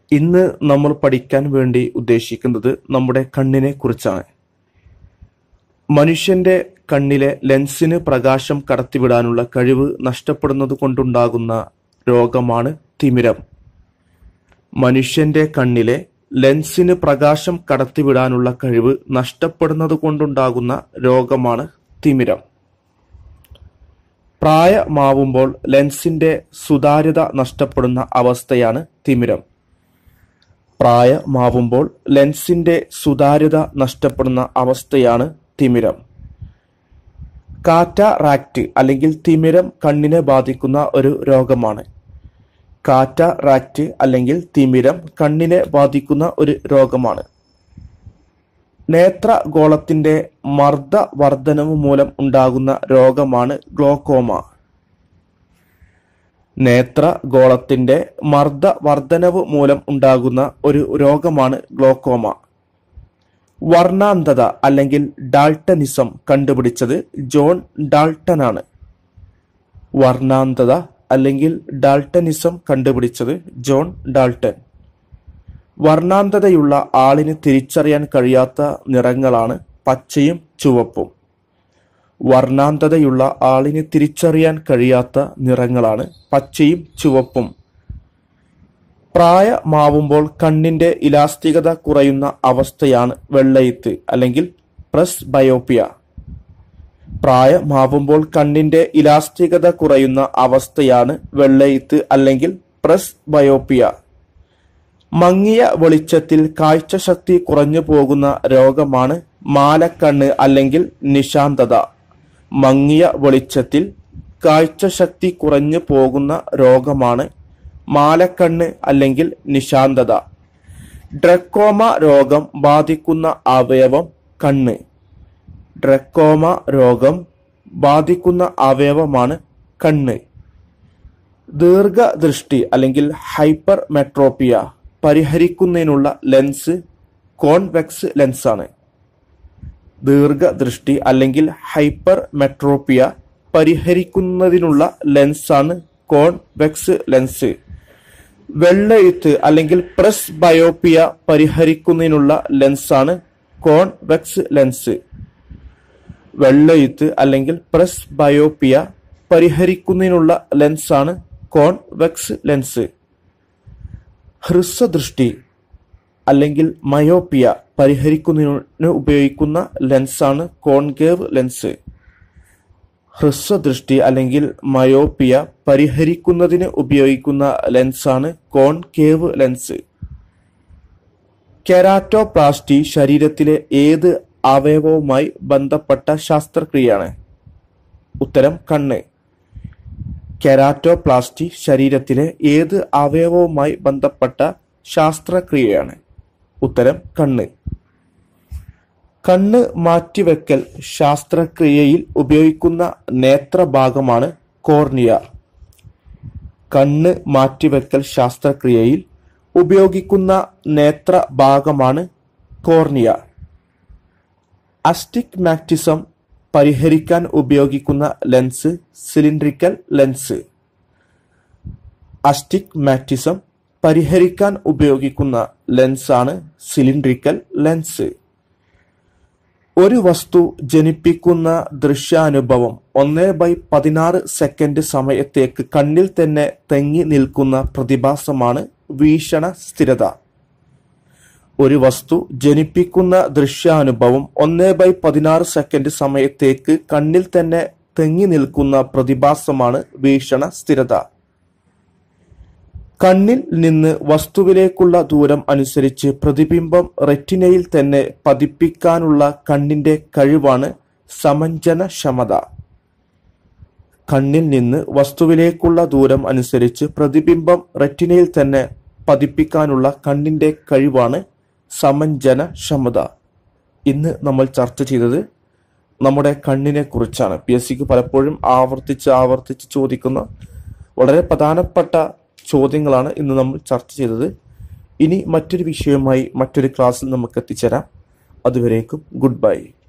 ഇന്ന് നമ്മൾ പഠിക്കാൻ വേണ്ടി ഉദ്ദേശിക്കുന്നത് നമ്മുടെ കണ്ണിനെ കുറിച്ചാണ് മനുഷ്യന്റെ കണ്ണിലെ ലെൻസിന് പ്രകാശം കടത്തിവിടാനുള്ള കഴിവ് നഷ്ടപ്പെടുന്നത് കൊണ്ടുണ്ടാകുന്ന രോഗമാണ് തിമിരം മനുഷ്യന്റെ കണ്ണിലെ ലെൻസിന് പ്രകാശം കടത്തിവിടാനുള്ള കഴിവ് നഷ്ടപ്പെടുന്നത് കൊണ്ടുണ്ടാകുന്ന രോഗമാണ് തിമിരം പ്രായമാവുമ്പോൾ ലെൻസിന്റെ സുതാര്യത നഷ്ടപ്പെടുന്ന അവസ്ഥയാണ് തിമിരം പ്രായമാവുമ്പോൾ ലെൻസിന്റെ സുതാര്യത നഷ്ടപ്പെടുന്ന അവസ്ഥയാണ് തിമിരം കാറ്ററാക്റ്റ് അല്ലെങ്കിൽ തിമിരം കണ്ണിനെ ബാധിക്കുന്ന ഒരു രോഗമാണ് കാറ്ററാക്റ്റ് അല്ലെങ്കിൽ തിമിരം കണ്ണിനെ ബാധിക്കുന്ന ഒരു രോഗമാണ് നേത്രഗോളത്തിന്റെ മർദ്ദ വർധനവ് മൂലം ഉണ്ടാകുന്ന രോഗമാണ് ഗ്ലോക്കോമ നേത്രഗോളത്തിന്റെ മർദ്ദ വർധനവ് മൂലം ഉണ്ടാകുന്ന ഒരു രോഗമാണ് ഗ്ലോക്കോമ വർണ്ണാന്തത അല്ലെങ്കിൽ ഡാൾട്ടനിസം കണ്ടുപിടിച്ചത് ജോൺ ഡാൾട്ടനാണ് വർണ്ണാന്തത അല്ലെങ്കിൽ ഡാൾട്ടനിസം കണ്ടുപിടിച്ചത് ജോൺ ഡാൾട്ടൻ വർണ്ണാന്തതയുള്ള ആളിന് തിരിച്ചറിയാൻ കഴിയാത്ത നിറങ്ങളാണ് പച്ചയും ചുവപ്പും വർണ്ണാന്തതയുള്ള ആളിന് തിരിച്ചറിയാൻ കഴിയാത്ത നിറങ്ങളാണ് പച്ചയും ചുവപ്പും പ്രായമാവുമ്പോൾ കണ്ണിന്റെ ഇലാസ്തികത കുറയുന്ന അവസ്ഥയാണ് വെള്ളയിത്ത് അല്ലെങ്കിൽ പ്രസ് ബയോപ്പിയ പ്രായമാവുമ്പോൾ കണ്ണിന്റെ ഇലാസ്തികത കുറയുന്ന അവസ്ഥയാണ് വെള്ളയിത്ത് അല്ലെങ്കിൽ പ്രസ് ബയോപ്പിയ മങ്ങിയ വെളിച്ചത്തിൽ കാഴ്ചശക്തി കുറഞ്ഞു പോകുന്ന രോഗമാണ് മാലക്കണ്ണ് അല്ലെങ്കിൽ നിശാന്തത മങ്ങിയ വെളിച്ചത്തിൽ കാഴ്ചശക്തി കുറഞ്ഞു പോകുന്ന രോഗമാണ് മാലക്കണ്ണ് അല്ലെങ്കിൽ നിശാന്തത ഡ്രക്കോമ രോഗം ബാധിക്കുന്ന അവയവം കണ്ണ് ഡ്രക്കോമ രോഗം ബാധിക്കുന്ന അവയവമാണ് കണ്ണ് ദീർഘദൃഷ്ടി അല്ലെങ്കിൽ ഹൈപ്പർ മെട്രോപ്പിയ പരിഹരിക്കുന്നതിനുള്ള ലെൻസ് കോൺവെക്സ് ലെൻസാണ് ദീർഘദൃഷ്ടി അല്ലെങ്കിൽ ഹൈപ്പർ മെട്രോപ്പിയ പരിഹരിക്കുന്നതിനുള്ള ലെൻസാണ് കോൺവെക്സ് ലെൻസ് വെള്ളെഴുത്ത് അല്ലെങ്കിൽ പ്രസ് ബയോപ്പിയ പരിഹരിക്കുന്നതിനുള്ള ലെൻസാണ് കോൺവെക്സ് ലെൻസ് വെള്ളെഴുത്ത് അല്ലെങ്കിൽ പ്രസ് ബയോപ്പിയ പരിഹരിക്കുന്നതിനുള്ള ലെൻസാണ് കോൺവെക്സ് ലെൻസ് ഹ്രസ്വദൃഷ്ടി അല്ലെങ്കിൽ മയോപ്പിയ പരിഹരിക്കുന്നതിന് ഉപയോഗിക്കുന്ന ലെൻസാണ് കോൺകേവ് ലെൻസ് ഹ്രസ്വദൃഷ്ടി അല്ലെങ്കിൽ മയോപ്പിയ പരിഹരിക്കുന്നതിന് ഉപയോഗിക്കുന്ന ലെൻസാണ് കോൺകേവ് ലെൻസ് കെരാറ്റോപ്ലാസ്റ്റി ശരീരത്തിലെ ഏത് അവയവവുമായി ബന്ധപ്പെട്ട ശസ്ത്രക്രിയയാണ് ഉത്തരം കണ്ണ് കെരാറ്റോപ്ലാസ്റ്റി ശരീരത്തിലെ ഏത് അവയവവുമായി ബന്ധപ്പെട്ട ശാസ്ത്രക്രിയയാണ് ഉത്തരം കണ്ണ് കണ്ണ് മാറ്റിവെക്കൽ ശാസ്ത്രക്രിയയിൽ ഉപയോഗിക്കുന്ന നേത്രഭാഗമാണ് കോർണിയ കണ്ണ് മാറ്റിവെക്കൽ ശാസ്ത്രക്രിയയിൽ ഉപയോഗിക്കുന്ന നേത്രഭാഗമാണ് കോർണിയ അസ്റ്റിഗ്മാറ്റിസം പരിഹരിക്കാൻ ഉപയോഗിക്കുന്ന ലെൻസ് സിലിണ്ട്രിക്കൽ ലെൻസ് അസ്റ്റിഗ്മാറ്റിസം പരിഹരിക്കാൻ ഉപയോഗിക്കുന്ന ലെൻസാണ് സിലിണ്ട്രിക്കൽ ലെൻസ് ഒരു വസ്തു ജനിപ്പിക്കുന്ന ദൃശ്യാനുഭവം ഒന്ന് ബൈ പതിനാറ് സെക്കൻഡ് സമയത്തേക്ക് കണ്ണിൽ തന്നെ തെങ്ങി നിൽക്കുന്ന പ്രതിഭാസമാണ് വീക്ഷണ സ്ഥിരത ഒരു വസ്തു ജനിപ്പിക്കുന്ന ദൃശ്യാനുഭവം ഒന്ന് ബൈ പതിനാറ് സെക്കൻഡ് സമയത്തേക്ക് കണ്ണിൽ തന്നെ തെങ്ങി നിൽക്കുന്ന പ്രതിഭാസമാണ് വീക്ഷണ സ്ഥിരത കണ്ണിൽ നിന്ന് വസ്തുവിലേക്കുള്ള ദൂരം അനുസരിച്ച് പ്രതിബിംബം റെറ്റിനയിൽ തന്നെ പതിപ്പിക്കാനുള്ള കണ്ണിന്റെ കഴിവാണ് സമഞ്ജനക്ഷമത കണ്ണിൽ നിന്ന് വസ്തുവിലേക്കുള്ള ദൂരം അനുസരിച്ച് പ്രതിബിംബം റെറ്റിനയിൽ തന്നെ പതിപ്പിക്കാനുള്ള കണ്ണിന്റെ കഴിവാണ് സമഞ്ജനക്ഷമത ഇന്ന് നമ്മൾ ചർച്ച ചെയ്തത് നമ്മുടെ കണ്ണിനെ കുറിച്ചാണ് പി എസ് സിക്ക് പലപ്പോഴും ആവർത്തിച്ച് ആവർത്തിച്ച് ചോദിക്കുന്ന വളരെ പ്രധാനപ്പെട്ട ചോദ്യങ്ങളാണ് ഇന്ന് നമ്മൾ ചർച്ച ചെയ്തത് ഇനി മറ്റൊരു വിഷയവുമായി മറ്റൊരു ക്ലാസ്സിൽ നമുക്ക് എത്തിച്ചേരാം അതുവരേക്കും ഗുഡ് ബൈ